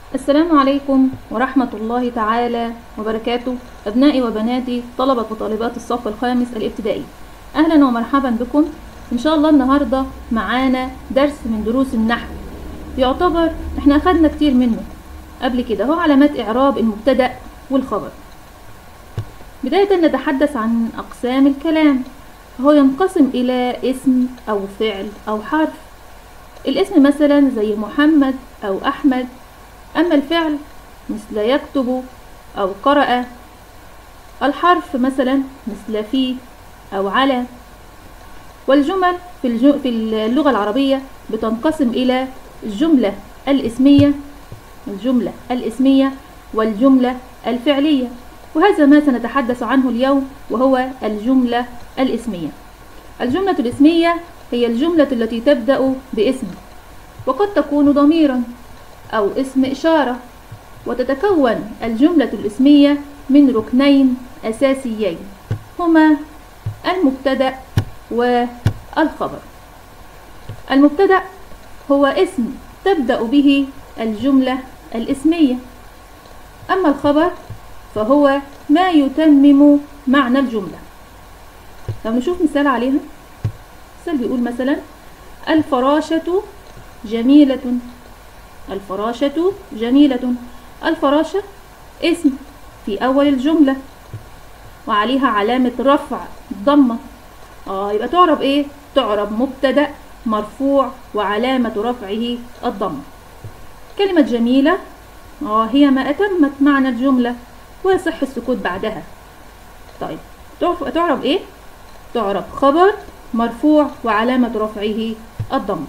السلام عليكم ورحمة الله تعالى وبركاته أبنائي وبناتي طلبة وطالبات الصف الخامس الابتدائي أهلا ومرحبا بكم إن شاء الله النهاردة معانا درس من دروس النحو يعتبر إحنا أخدنا كتير منه قبل كده هو علامات إعراب المبتدأ والخبر بداية نتحدث عن أقسام الكلام هو ينقسم إلى اسم أو فعل أو حرف الاسم مثلا زي محمد أو أحمد أما الفعل مثل يكتب أو قرأ الحرف مثلا مثل في أو على والجمل في, الجو في اللغة العربية بتنقسم إلى الجملة الاسمية الجملة الاسمية والجملة الفعلية وهذا ما سنتحدث عنه اليوم وهو الجملة الاسمية الجملة الاسمية هي الجملة التي تبدأ باسم وقد تكون ضميرا أو اسم إشارة وتتكون الجملة الاسمية من ركنين أساسيين هما المبتدأ والخبر المبتدأ هو اسم تبدأ به الجملة الاسمية أما الخبر فهو ما يتمم معنى الجملة لو نشوف مثال عليها مثال بيقول مثلا الفراشة جميلة الفراشة جميلة الفراشة اسم في أول الجملة وعليها علامة رفع ضمة آه يبقى تعرب إيه؟ تعرب مبتدأ مرفوع وعلامة رفعه الضمة كلمة جميلة آه هي ما أتمت معنى الجملة ويصح السكوت بعدها طيب تعرب إيه؟ تعرب خبر مرفوع وعلامة رفعه الضمة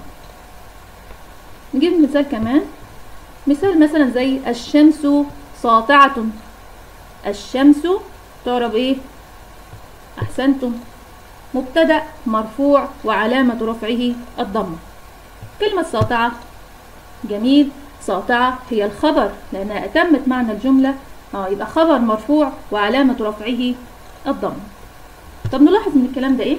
نجيب مثال كمان مثال مثلا زي الشمس ساطعة الشمس تعرب ايه احسنتم مبتدا مرفوع وعلامة رفعه الضمة كلمة ساطعة جميل ساطعة هي الخبر لأنها أتمت معنى الجملة اه يبقى خبر مرفوع وعلامة رفعه الضمة طب نلاحظ من الكلام ده ايه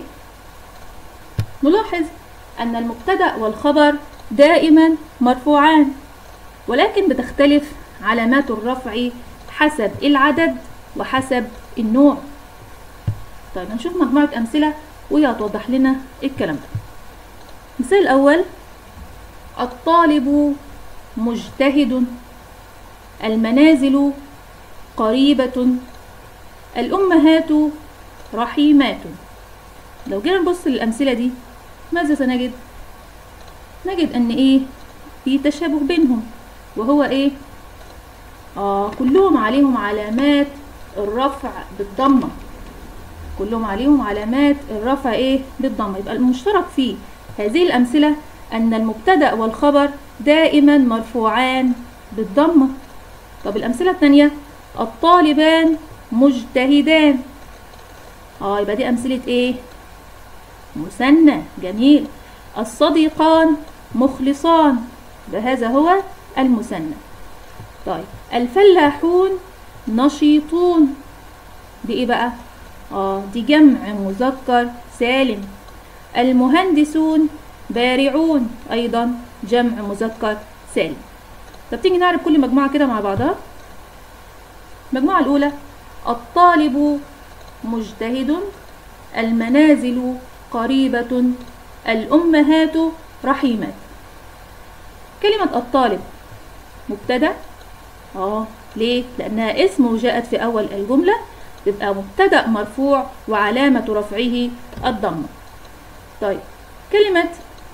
نلاحظ أن المبتدأ والخبر دائما مرفوعان ولكن بتختلف علامات الرفع حسب العدد وحسب النوع طيب هنشوف مجموعة أمثلة وهي هتوضح لنا الكلام ده المثال الأول الطالب مجتهد المنازل قريبة الأمهات رحيمات لو جينا نبص للأمثلة دي ماذا سنجد؟ نجد أن إيه؟ في تشابه بينهم وهو إيه؟ آه كلهم عليهم علامات الرفع بالضمة كلهم عليهم علامات الرفع إيه؟ بالضمة يبقى المشترك في هذه الأمثلة أن المبتدأ والخبر دائما مرفوعان بالضمة طب الأمثلة الثانية الطالبان مجتهدان اه يبقى دي أمثلة إيه؟ مثنى جميل الصديقان مخلصان هذا هو المثنى طيب الفلاحون نشيطون دي ايه بقى اه دي جمع مذكر سالم المهندسون بارعون ايضا جمع مذكر سالم طب تيجي نعرف كل مجموعه كده مع بعضها المجموعه الاولى الطالب مجتهد المنازل قريبة الأمهات رحيمات كلمة الطالب مبتدأ اه ليه؟ لأنها اسم وجاءت في أول الجملة تبقى مبتدأ مرفوع وعلامة رفعه الضمة طيب كلمة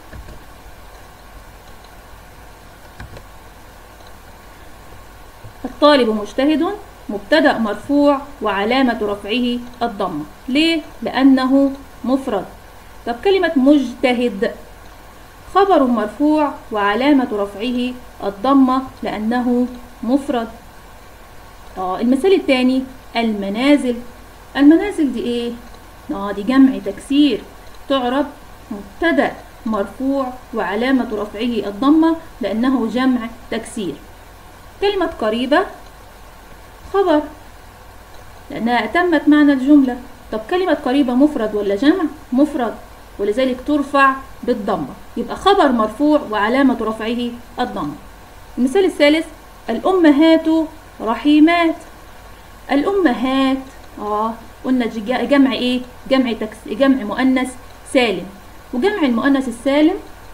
الطالب مجتهد مبتدأ مرفوع وعلامة رفعه الضمة ليه؟ لأنه مفرد طب كلمة مجتهد خبر مرفوع وعلامة رفعه الضمة لأنه مفرد آه المثال الثاني المنازل المنازل دي ايه؟ آه دي جمع تكسير تعرب مبتدأ مرفوع وعلامة رفعه الضمة لأنه جمع تكسير كلمة قريبة خبر لأنها أتمت معنى الجملة طب كلمة قريبة مفرد ولا جمع؟ مفرد ولذلك ترفع بالضمة يبقى خبر مرفوع وعلامة رفعه الضمة المثال الثالث الأمهات رحيمات الأمهات اه قلنا ج- جمع ايه جمع تكس جمع مؤنث سالم وجمع المؤنث السالم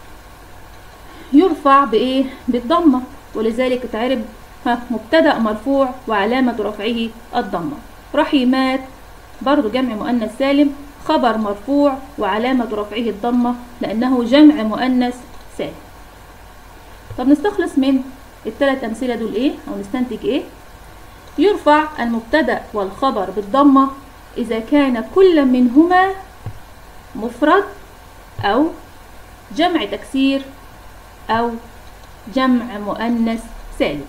يرفع بايه بالضمه ولذلك تعرب ها مبتدا مرفوع وعلامه رفعه الضمه رحيمات برضو جمع مؤنث سالم خبر مرفوع وعلامه رفعه الضمه لانه جمع مؤنث سالم طب نستخلص من الثلاث امثله دول ايه او نستنتج ايه يرفع المبتدا والخبر بالضمه اذا كان كل منهما مفرد او جمع تكسير او جمع مؤنث سالم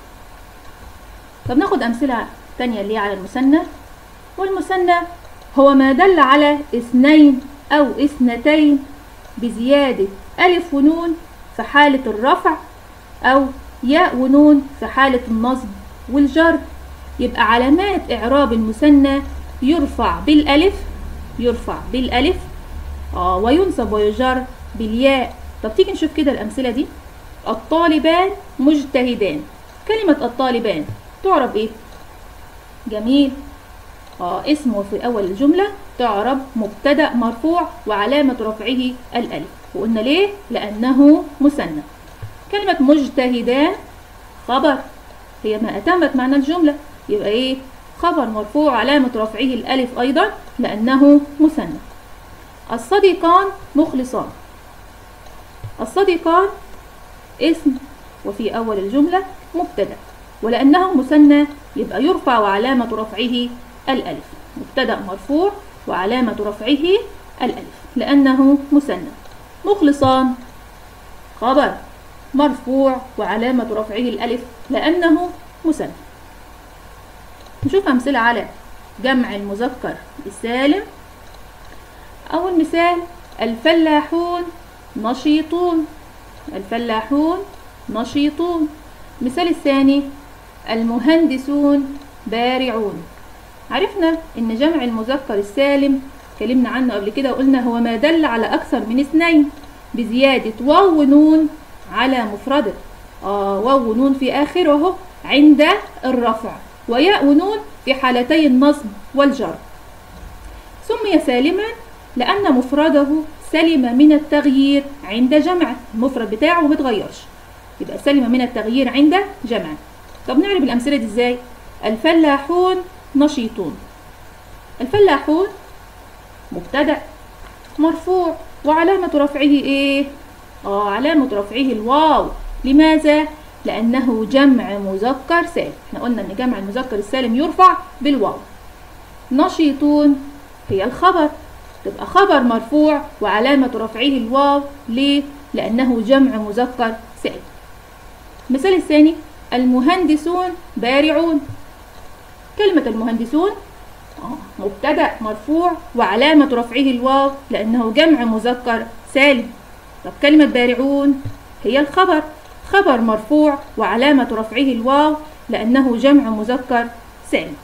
طب ناخد امثله تانية اللي هي على المثنى والمثنى هو ما دل على اثنين او اثنتين بزياده الف ونون في حاله الرفع او ياء ونون في حاله النصب والجر يبقى علامات اعراب المثنى يرفع بالالف يرفع بالالف اه وينصب ويجر بالياء طب تيجي نشوف كده الامثله دي الطالبان مجتهدان كلمه الطالبان تعرب ايه جميل اه اسمه في اول الجمله تعرب مبتدا مرفوع وعلامه رفعه الالف وقلنا ليه لانه مثنى كلمه مجتهدان خبر هي ما اتمت معنى الجمله يبقى ايه خبر مرفوع علامه رفعه الالف ايضا لانه مثنى الصديقان مخلصان الصديقان اسم وفي أول الجملة مبتدأ ولأنه مثنى يبقى يرفع وعلامة رفعه الألف مبتدأ مرفوع وعلامة رفعه الألف لأنه مثنى مخلصان خبر مرفوع وعلامة رفعه الألف لأنه مثنى نشوف أمثلة على جمع المذكر السالم أول مثال الفلاحون نشيطون الفلاحون نشيطون المثال الثاني المهندسون بارعون عرفنا ان جمع المذكر السالم اتكلمنا عنه قبل كده وقلنا هو ما دل على اكثر من اثنين بزيادة واو ونون على مفرده آه واو ونون في اخره اهو عند الرفع وياء ونون في حالتي النصب والجر سمي سالما لأن مفرده سلم من التغيير عند جمعه المفرد بتاعه ما بيتغيرش يبقى سلم من التغيير عند جمعه طب نعرف الأمثلة دي ازاي الفلاحون نشيطون الفلاحون مبتدأ مرفوع وعلامة رفعه ايه اه علامة رفعه الواو لماذا لأنه جمع مذكر سالم احنا قلنا ان جمع المذكر السالم يرفع بالواو نشيطون هي الخبر تبقى خبر مرفوع وعلامة رفعه الواو ليه؟ لأنه جمع مذكر سالم المثال الثاني المهندسون بارعون كلمة المهندسون آه، مبتدأ مرفوع وعلامة رفعه الواو لأنه جمع مذكر سالم طب كلمة بارعون هي الخبر خبر مرفوع وعلامة رفعه الواو لأنه جمع مذكر سالم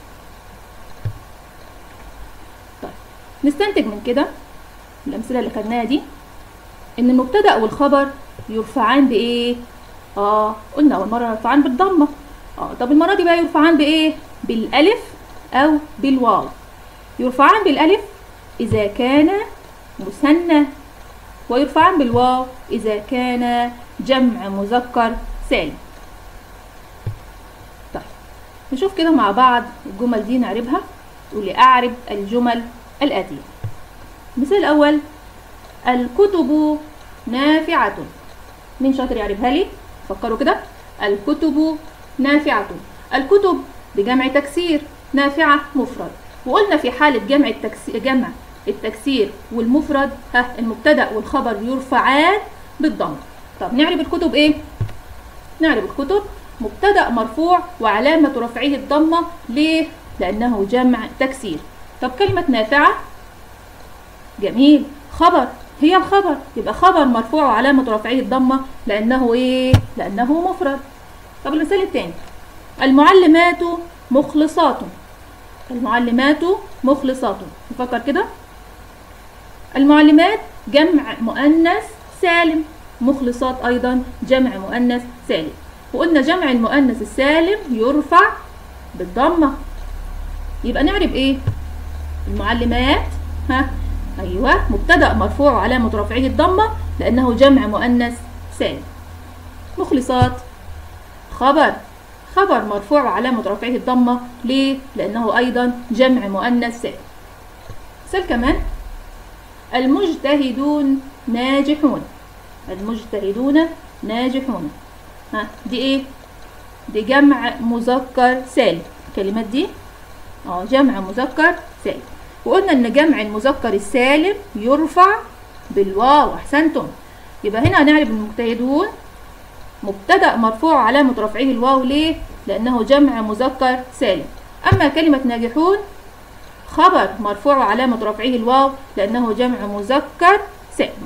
طيب نستنتج من كده الأمثلة اللي خدناها دي إن المبتدأ والخبر يرفعان بإيه؟ آه قلنا أول مرة يرفعان بالضمة آه طب المرة دي بقى يرفعان بإيه؟ بالألف أو بالواو يرفعان بالألف إذا كان مثنى ويرفعان بالواو إذا كان جمع مذكر سالم طيب نشوف كده مع بعض الجمل دي نعربها تقولي أعرب الجمل الآتية المثال الأول الكتب نافعة مين شاطر يعرفها لي فكروا كده الكتب نافعة الكتب بجمع تكسير نافعة مفرد وقلنا في حالة جمع التكسير جمع التكسير والمفرد ها المبتدأ والخبر يرفعان بالضم طب نعرف الكتب ايه نعرف الكتب مبتدأ مرفوع وعلامة رفعه الضمة ليه لأنه جمع تكسير طب كلمة نافعة جميل خبر هي الخبر يبقى خبر مرفوع وعلامة رفعه الضمة لأنه إيه؟ لأنه مفرد طب المثال الثاني المعلمات مخلصات المعلمات مخلصات نفكر كده المعلمات جمع مؤنث سالم مخلصات أيضا جمع مؤنث سالم وقلنا جمع المؤنث السالم يرفع بالضمة يبقى نعرف ايه المعلمات ها ايوه مبتدا مرفوع وعلامه رفعه الضمه لانه جمع مؤنث سالم مخلصات خبر خبر مرفوع وعلامه رفعه الضمه ليه لانه ايضا جمع مؤنث سالم مثال كمان المجتهدون ناجحون المجتهدون ناجحون ها دي ايه دي جمع مذكر سالم الكلمات دي اه جمع مذكر سالم وقلنا ان جمع المذكر السالم يرفع بالواو احسنتم يبقى هنا هنعرف المجتهدون مبتدا مرفوع علامه رفعه الواو ليه لانه جمع مذكر سالم اما كلمه ناجحون خبر مرفوع علامه رفعه الواو لانه جمع مذكر سالم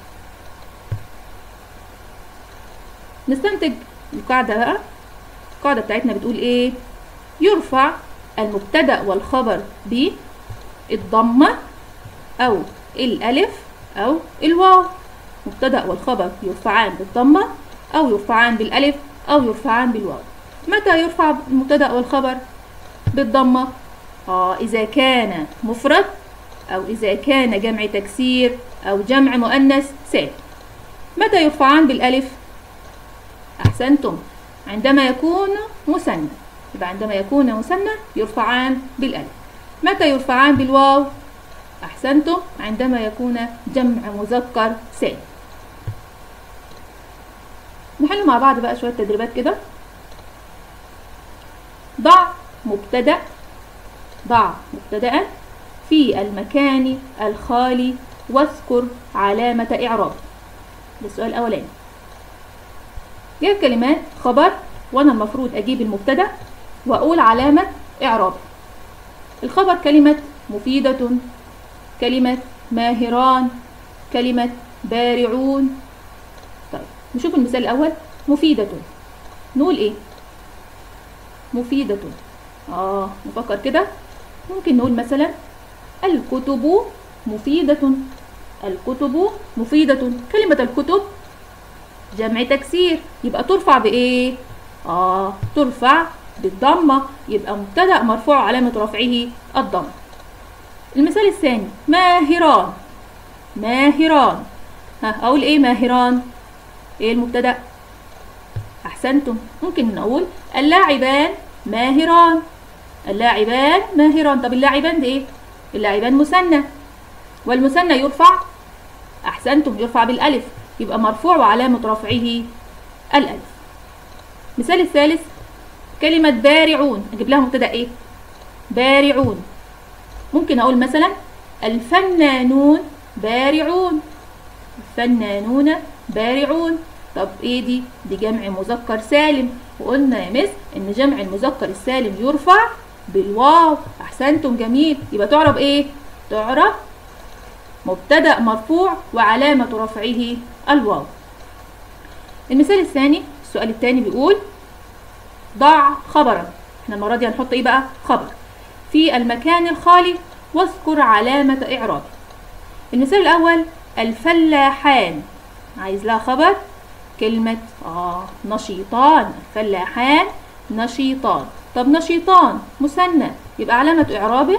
نستنتج القاعده بقى القاعده بتاعتنا بتقول ايه يرفع المبتدا والخبر بالضمه او الالف او الواو مبتدا والخبر يرفعان بالضمه او يرفعان بالالف او يرفعان بالواو متى يرفع المبتدا والخبر بالضمه اه اذا كان مفرد او اذا كان جمع تكسير او جمع مؤنث سالم متى يرفعان بالالف احسنتم عندما يكون مثنى يبقى عندما يكون مثنى يرفعان بالالف متى يرفعان بالواو احسنتم عندما يكون جمع مذكر سالم نحل مع بعض بقى شويه تدريبات كده ضع مبتدا ضع مبتدا في المكان الخالي واذكر علامه اعراب ده السؤال الاولاني جايب كلمات خبر وانا المفروض اجيب المبتدا واقول علامه اعراب الخبر كلمه مفيده كلمه ماهران كلمه بارعون طيب نشوف المثال الاول مفيده نقول ايه مفيده اه نفكر كده ممكن نقول مثلا الكتب مفيده الكتب مفيده كلمه الكتب جمع تكسير يبقى ترفع بايه اه ترفع بالضمه يبقى مبتدا مرفوع علامه رفعه الضمه المثال الثاني ماهران ماهران ها اقول ايه ماهران ايه المبتدا احسنتم ممكن نقول اللاعبان ماهران اللاعبان ماهران طب اللاعبان ده ايه اللاعبان مثنى والمثنى يرفع احسنتم يرفع بالالف يبقى مرفوع وعلامة رفعه الألف مثال الثالث كلمة بارعون أجيب لها مبتدأ إيه؟ بارعون ممكن أقول مثلا الفنانون بارعون الفنانون بارعون طب إيه دي؟ دي جمع مذكر سالم وقلنا يا مس إن جمع المذكر السالم يرفع بالواو أحسنتم جميل يبقى تعرب إيه؟ تعرب مبتدأ مرفوع وعلامة رفعه الواو المثال الثاني السؤال الثاني بيقول ضع خبرا احنا المرة دي هنحط ايه بقى خبر في المكان الخالي واذكر علامة اعرابه المثال الاول الفلاحان عايز لها خبر كلمة اه نشيطان الفلاحان نشيطان طب نشيطان مثنى يبقى علامة اعرابه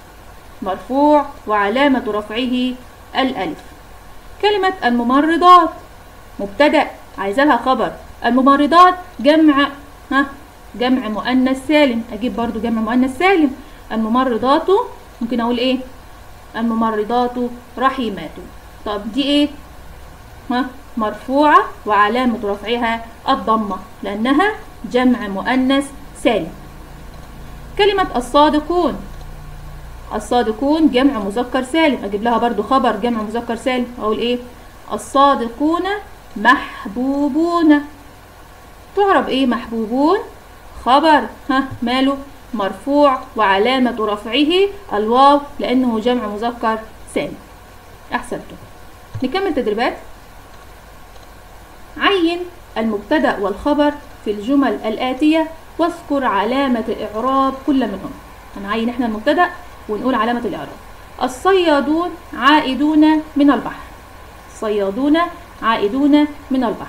مرفوع وعلامة رفعه الألف كلمة الممرضات مبتدأ عايزة لها خبر الممرضات جمع ها جمع مؤنث سالم أجيب برضو جمع مؤنث سالم الممرضات ممكن أقول إيه الممرضات رحيمات طب دي إيه ها مرفوعة وعلامة رفعها الضمة لأنها جمع مؤنث سالم كلمة الصادقون الصادقون جمع مذكر سالم اجيب لها برضو خبر جمع مذكر سالم اقول ايه الصادقون محبوبون تعرب ايه محبوبون خبر ها ماله مرفوع وعلامة رفعه الواو لأنه جمع مذكر سالم أحسنتم نكمل تدريبات عين المبتدأ والخبر في الجمل الآتية واذكر علامة إعراب كل منهم هنعين احنا المبتدأ ونقول علامة الإعراب الصيادون عائدون من البحر الصيادون عائدون من البحر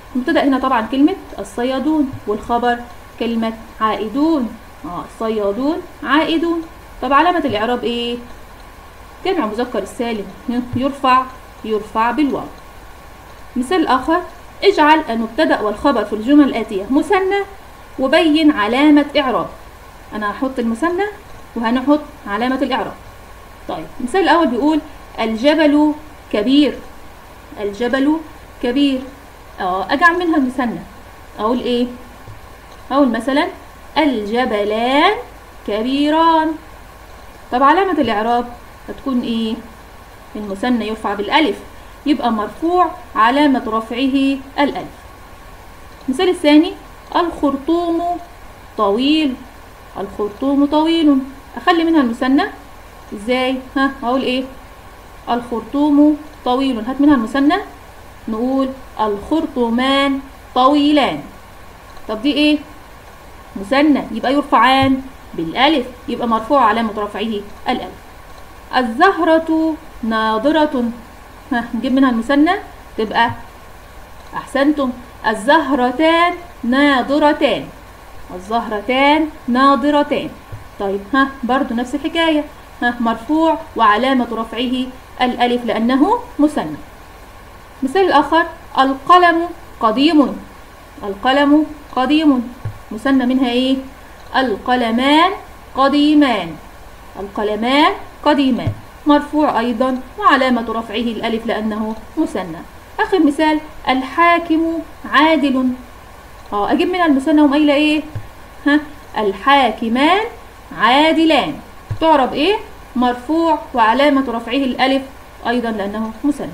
المبتدأ هنا طبعا كلمة الصيادون والخبر كلمة عائدون اه الصيادون عائدون طب علامة الإعراب إيه؟ جمع مذكر السالم يرفع يرفع بالواو مثال آخر اجعل المبتدأ والخبر في الجمل الآتية مثنى وبين علامة إعراب أنا هحط المثنى وهنحط علامة الإعراب طيب المثال الأول بيقول الجبل كبير الجبل كبير اه أجعل منها المثنى أقول إيه؟ أقول مثلا الجبلان كبيران طب علامة الإعراب هتكون إيه؟ المثنى يرفع بالألف يبقى مرفوع علامة رفعه الألف المثال الثاني الخرطوم طويل الخرطوم طويل أخلي منها المثنى إزاي؟ ها أقول إيه؟ الخرطوم طويل هات منها المثنى نقول الخرطومان طويلان طب دي إيه؟ مثنى يبقى يرفعان بالألف يبقى مرفوع علامة رفعه الألف الزهرة ناضرة ها نجيب منها المثنى تبقى أحسنتم الزهرتان ناضرتان الزهرتان ناضرتان طيب ها برضو نفس الحكاية ها مرفوع وعلامة رفعه الألف لأنه مثنى مثال الآخر القلم قديم القلم قديم مثنى منها إيه القلمان قديمان القلمان قديمان مرفوع أيضا وعلامة رفعه الألف لأنه مثنى آخر مثال الحاكم عادل اه أجيب من المثنى ومقايلة إيه ها الحاكمان عادلان تعرب إيه مرفوع وعلامة رفعه الألف أيضا لأنه مثنى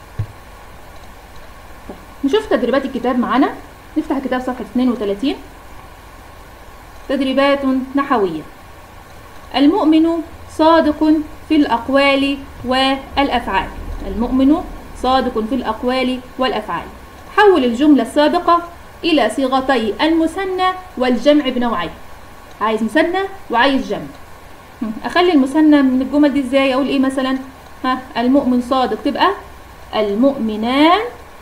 طيب. نشوف تدريبات الكتاب معانا نفتح الكتاب صفحة 32 تدريبات نحوية المؤمن صادق في الأقوال والأفعال المؤمن صادق في الأقوال والأفعال حول الجملة السابقة إلى صيغتي المثنى والجمع بنوعين عايز مثنى وعايز جمع أخلي المثنى من الجمل دي إزاي أقول إيه مثلا ها المؤمن صادق تبقى المؤمنان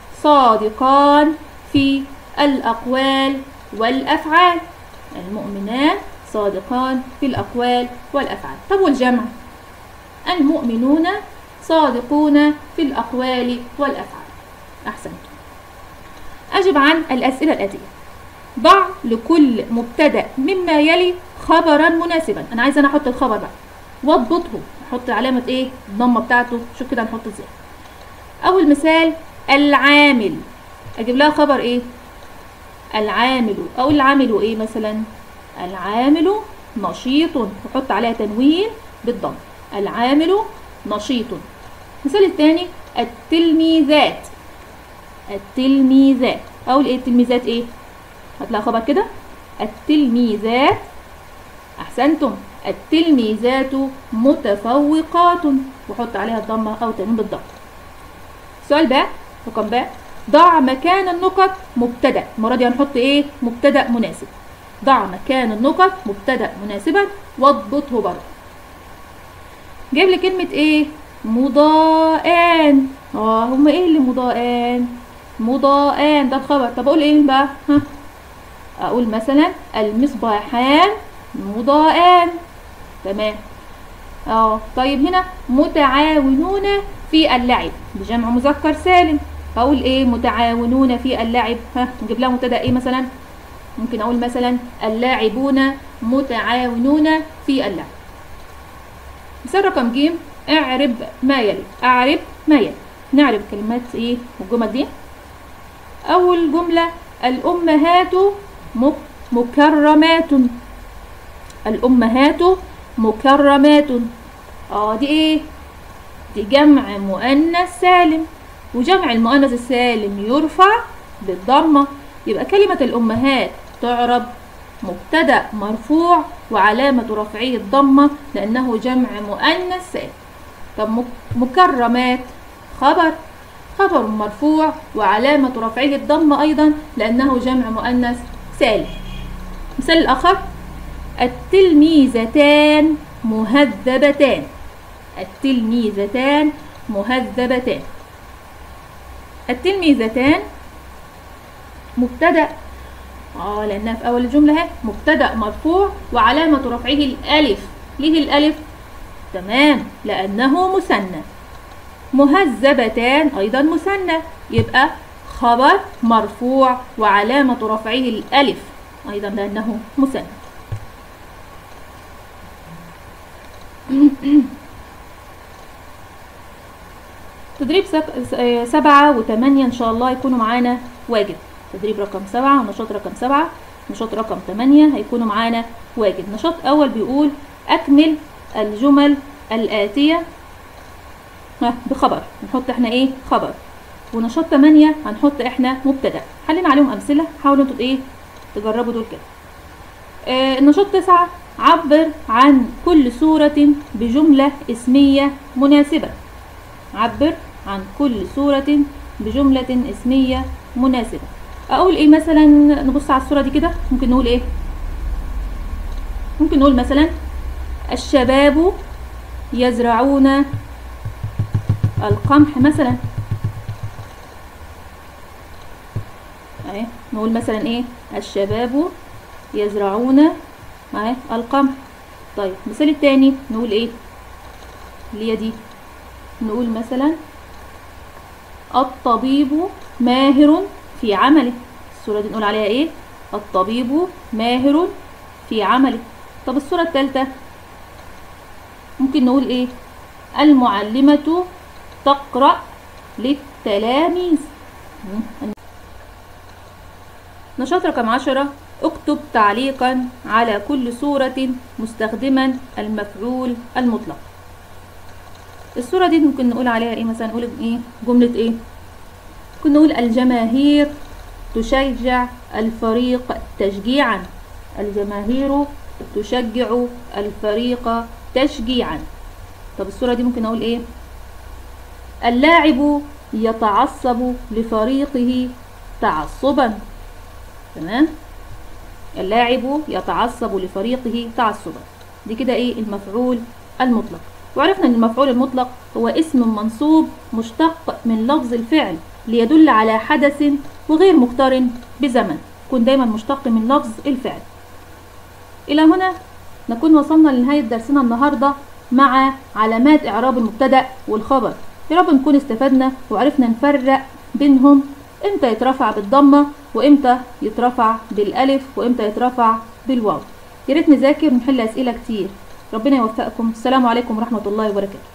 صادقان في الأقوال والأفعال المؤمنان صادقان في الأقوال والأفعال طب والجمع المؤمنون صادقون في الأقوال والأفعال أحسنت أجب عن الأسئلة الآتية ضع لكل مبتدأ مما يلي خبرا مناسبا أنا عايزة أنا أحط الخبر بقى واضبطه أحط علامة إيه الضمة بتاعته شوف كده هنحط إزاي أول مثال العامل أجيب لها خبر إيه العامل أو العامل إيه مثلا العامل نشيط وحط عليها تنوين بالضم العامل نشيط المثال الثاني التلميذات التلميذات اقول ايه التلميذات ايه هتلاقي خبر كده التلميذات احسنتم التلميذات متفوقات وحط عليها الضمه او تنوين بالضم سؤال باء رقم باء ضع مكان النقط مبتدا المره دي هنحط ايه مبتدا مناسب ضع مكان النقط مبتدا مناسبا واضبطه برضه جايب لي كلمه ايه مضاءان اه هما ايه اللي مضاءان مضاءان ده الخبر طب اقول ايه بقى ها اقول مثلا المصباحان مضاءان تمام اه طيب هنا متعاونون في اللعب بجمع مذكر سالم اقول ايه متعاونون في اللعب ها نجيب لها مبتدا ايه مثلا ممكن اقول مثلا اللاعبون متعاونون في اللعب مثال رقم ج اعرب ما يلي اعرب ما يلي نعرب كلمات ايه والجمل دي اول جمله الامهات مكرمات الامهات مكرمات اه دي ايه دي جمع مؤنث سالم وجمع المؤنث السالم يرفع بالضمه يبقى كلمه الامهات تعرب مبتدا مرفوع وعلامه رفعه الضمه لانه جمع مؤنث سالم طب مكرمات خبر خبر مرفوع وعلامة رفعه الضمة أيضا لأنه جمع مؤنث سالم مثال الآخر التلميذتان مهذبتان التلميذتان مهذبتان التلميذتان مبتدأ اه لانها في اول الجملة اهي مبتدأ مرفوع وعلامة رفعه الالف ليه الالف تمام لانه مثنى مهذبتان ايضا مثنى يبقى خبر مرفوع وعلامة رفعه الالف ايضا لانه مثنى تدريب سك... سبعة وثمانية إن شاء الله يكونوا معانا واجب تدريب رقم سبعة ونشاط رقم سبعة نشاط رقم ثمانية هيكونوا معانا واجب نشاط أول بيقول أكمل الجمل الآتية ها بخبر نحط احنا ايه خبر ونشاط 8 هنحط احنا مبتدا حلينا عليهم امثله حاولوا انتوا ايه تجربوا دول كده آه النشاط 9 عبر عن كل صورة بجملة اسمية مناسبة عبر عن كل صورة بجملة اسمية مناسبة أقول إيه مثلا نبص على الصورة دي كده ممكن نقول إيه ممكن نقول مثلا الشباب يزرعون القمح مثلا اهي نقول مثلا ايه الشباب يزرعون اهي القمح طيب المثال التاني نقول ايه اللي هي دي نقول مثلا الطبيب ماهر في عمله الصورة دي نقول عليها ايه الطبيب ماهر في عمله طب الصورة التالتة ممكن نقول ايه المعلمة تقرأ للتلاميذ نشاط رقم عشرة اكتب تعليقا على كل صورة مستخدما المفعول المطلق الصورة دي ممكن نقول عليها ايه مثلا نقول ايه جملة ايه ممكن نقول الجماهير تشجع الفريق تشجيعا الجماهير تشجع الفريق تشجيعا طب الصورة دي ممكن اقول ايه اللاعب يتعصب لفريقه تعصبا تمام اللاعب يتعصب لفريقه تعصبا دي كده ايه المفعول المطلق وعرفنا ان المفعول المطلق هو اسم منصوب مشتق من لفظ الفعل ليدل على حدث وغير مقترن بزمن يكون دايما مشتق من لفظ الفعل الى هنا نكون وصلنا لنهاية درسنا النهاردة مع علامات اعراب المبتدأ والخبر يا رب نكون استفدنا وعرفنا نفرق بينهم امتى يترفع بالضمة وامتى يترفع بالالف وامتى يترفع بالواو يا ريت نذاكر ونحل اسئله كتير ربنا يوفقكم السلام عليكم ورحمه الله وبركاته